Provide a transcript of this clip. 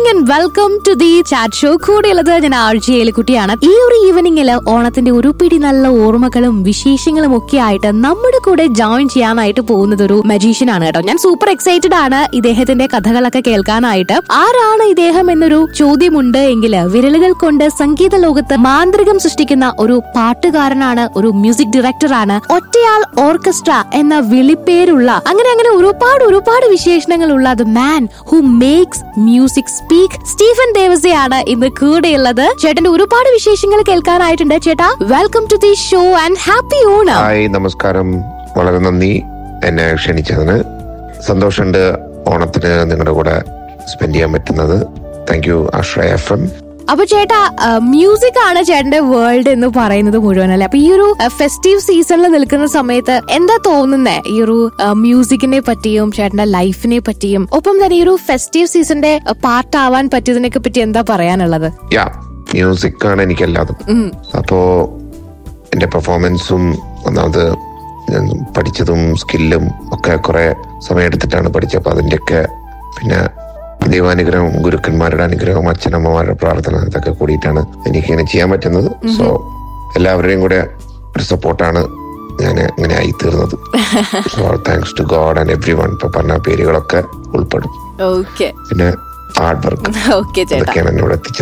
Evening and welcome to the chat show കൂടെയുള്ളത് ഞാൻ R G എലിക്കുട്ടിയാണ് ഈ ഒരു ഈവനിങ്ങില് ഓണത്തിന്റെ ഒരു പിടി നല്ല ഓർമ്മകളും വിശേഷങ്ങളും ഒക്കെ ആയിട്ട് നമ്മുടെ കൂടെ ജോയിൻ ചെയ്യാനായിട്ട് പോകുന്നത് ഒരു മജീഷ്യൻ ആണ് കേട്ടോ ഞാൻ സൂപ്പർ എക്സൈറ്റഡ് ആണ് ഇദ്ദേഹത്തിന്റെ കഥകളൊക്കെ കേൾക്കാനായിട്ട് ആരാണ് ഇദ്ദേഹം എന്നൊരു ചോദ്യമുണ്ട് എങ്കിൽ വിരലുകൾ കൊണ്ട് സംഗീത ലോകത്ത് മാന്ത്രികം സൃഷ്ടിക്കുന്ന ഒരു പാട്ടുകാരനാണ് ഒരു മ്യൂസിക് ഡയറക്ടറാണ് ഒറ്റയാൾ ഓർക്കസ്ട്ര എന്ന വിളിപ്പേരുള്ള അങ്ങനെ അങ്ങനെ ഒരുപാട് ഒരുപാട് വിശേഷണങ്ങളുള്ള the man who makes music speak Stephen ദേവസയാണ് ഇന്ന് കൂടെയുള്ളത് ചേട്ടന്റെ ഒരുപാട് വിശേഷങ്ങൾ കേൾക്കാനായിട്ടുണ്ട് ചേട്ടാ welcome to the show and happy Onam hi നമസ്കാരം വളരെ നന്ദി എന്നെ ക്ഷണിച്ചതിന് സന്തോഷമുണ്ട് ഓണത്തിന് നിങ്ങളുടെ കൂടെ സ്പെൻഡ് ചെയ്യാൻ പറ്റുന്നത് thank you Asraya F M അപ്പൊ ചേട്ടാ മ്യൂസിക് ആണ് ചേട്ടന്റെ വേൾഡ് എന്ന് പറയുന്നത് മുഴുവൻ അല്ലെ അപ്പൊ ഈ ഒരു ഫെസ്റ്റീവ് സീസണിൽ നിൽക്കുന്ന സമയത്ത് എന്താ തോന്നുന്നേ ഈ ഒരു മ്യൂസിക്കിനെ പറ്റിയും ചേട്ടന്റെ ലൈഫിനെ പറ്റിയും ഒപ്പം തന്നെ ഈ ഒരു ഫെസ്റ്റീവ് സീസണിന്റെ പാർട്ട് ആവാൻ പറ്റിയതിനൊക്കെ പറ്റി എന്താ പറയാനുള്ളത് യാ മ്യൂസിക് ആണ് എനിക്കെല്ലാതും ഉം. അപ്പോ എന്റെ പെർഫോമൻസും ഒന്നാമത് ഞാൻ പഠിച്ചതും സ്കില്ലും ഒക്കെ കുറെ സമയം എടുത്തിട്ടാണ് പഠിച്ചത് അപ്പൊ അതിന്റെയൊക്കെ പിന്നെ ദൈവാനുഗ്രഹം ഗുരുക്കന്മാരുടെ അനുഗ്രഹം അച്ഛനമ്മമാരുടെ പ്രാർത്ഥന ഇതൊക്കെ കൂടിയിട്ടാണ് എനിക്ക് ഇങ്ങനെ ചെയ്യാൻ പറ്റുന്നത് സോ എല്ലാവരുടെയും കൂടെ ഒരു സപ്പോർട്ടാണ് ഞാൻ ഇങ്ങനെ ആയി തീർന്നത് so thanks to God and everyone ഇപ്പൊ പറഞ്ഞ പേരുകളൊക്കെ ഉൾപ്പെടും ഓക്കെ പിന്നെ ഹാർഡ് വർക്ക് ഓക്കെ ചേട്ടാ അതൊക്കെയാണ് എന്നെ ഇവിടെ എത്തിച്ചത്